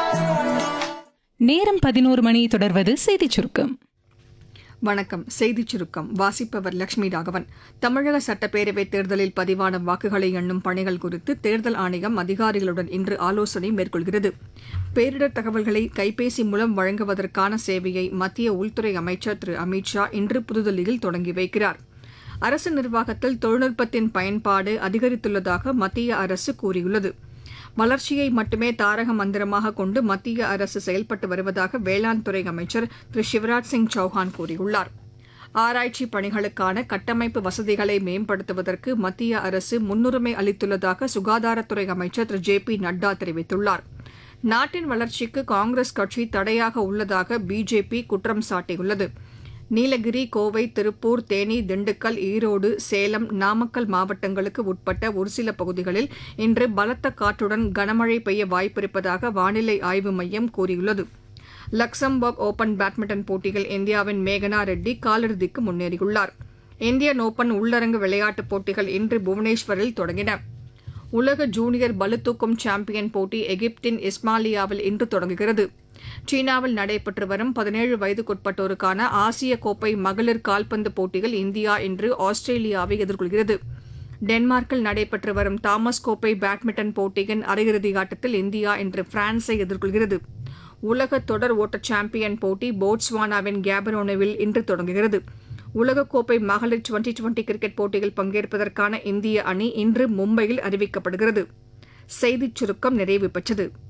நேரம் பதினோரு மணி தொடர்வது செய்திச் சுருக்கம் வணக்கம் செய்திச் சுருக்கம் வாசிப்பவர் லட்சுமி ராகவன் தமிழக சட்டப்பேரவைத் தேர்தலில் பதிவான வாக்குகளை எண்ணும் பணிகள் குறித்து தேர்தல் ஆணையம் அதிகாரிகளுடன் இன்று ஆலோசனை மேற்கொள்கிறது பேரிடர் தகவல்களை கைபேசி மூலம் வழங்குவதற்கான சேவையை மத்திய உள்துறை அமைச்சர் திரு அமித் ஷா இன்று புதுதில்லியில் தொடங்கி வைக்கிறார் அரசு நிர்வாகத்தில் தொழில்நுட்பத்தின் பயன்பாடு அதிகரித்துள்ளதாக மத்திய அரசு கூறியுள்ளது வளர்ச்சியை மட்டுமே தாரக மந்திரமாக கொண்டு மத்திய அரசு செயல்பட்டு வருவதாக வேளாண் துறை அமைச்சர் திரு சிவராஜ் சிங் சௌஹான் கூறியுள்ளார் ஆராய்ச்சி பணிகளுக்கான கட்டமைப்பு வசதிகளை மேம்படுத்துவதற்கு மத்திய அரசு முன்னுரிமை அளித்துள்ளதாக சுகாதாரத்துறை அமைச்சர் திரு ஜே பி நட்டா தெரிவித்துள்ளார் நாட்டின் வளர்ச்சிக்கு காங்கிரஸ் கட்சி தடையாக உள்ளதாக பிஜேபி குற்றம் சாட்டியுள்ளது நீலகிரி கோவை திருப்பூர் தேனி திண்டுக்கல் ஈரோடு சேலம் நாமக்கல் மாவட்டங்களுக்கு உட்பட்ட ஒரு சில பகுதிகளில் இன்று பலத்த காற்றுடன் கனமழை பெய்ய வாய்ப்பிருப்பதாக வானிலை ஆய்வு மையம் கூறியுள்ளது லக்சம்பர்க் ஓபன் பேட்மிண்டன் போட்டியில் இந்தியாவின் மேகனா ரெட்டி காலிறுதிக்கு முன்னேறியுள்ளார் இந்தியன் ஓபன் உள்ளரங்கு விளையாட்டுப் போட்டிகள் இன்று புவனேஸ்வரில் தொடங்கின உலக ஜூனியர் பளுதூக்கும் சாம்பியன் போட்டி எகிப்தின் இஸ்மாலியாவில் இன்று தொடங்குகிறது சீனாவில் நடைபெற்று வரும் பதினேழு வயதுக்குட்பட்டோருக்கான ஆசிய கோப்பை மகளிர் கால்பந்து போட்டியில் இந்தியா இன்று ஆஸ்திரேலியாவை எதிர்கொள்கிறது டென்மார்க்கில் நடைபெற்று வரும் தாமஸ் கோப்பை பேட்மிண்டன் போட்டியின் அரையிறுதி ஆட்டத்தில் இந்தியா இன்று பிரான்ஸை எதிர்கொள்கிறது உலக தொடர் ஓட்ட சாம்பியன் போட்டி போட்ஸ்வானாவின் கேபரோனோவில் இன்று தொடங்குகிறது உலகக்கோப்பை மகளிர் டுவெண்டி டுவெண்டி கிரிக்கெட் போட்டியில் பங்கேற்பதற்கான இந்திய அணி இன்று மும்பையில் அறிவிக்கப்படுகிறது செய்திச் சுருக்கம் நிறைவு பெற்றது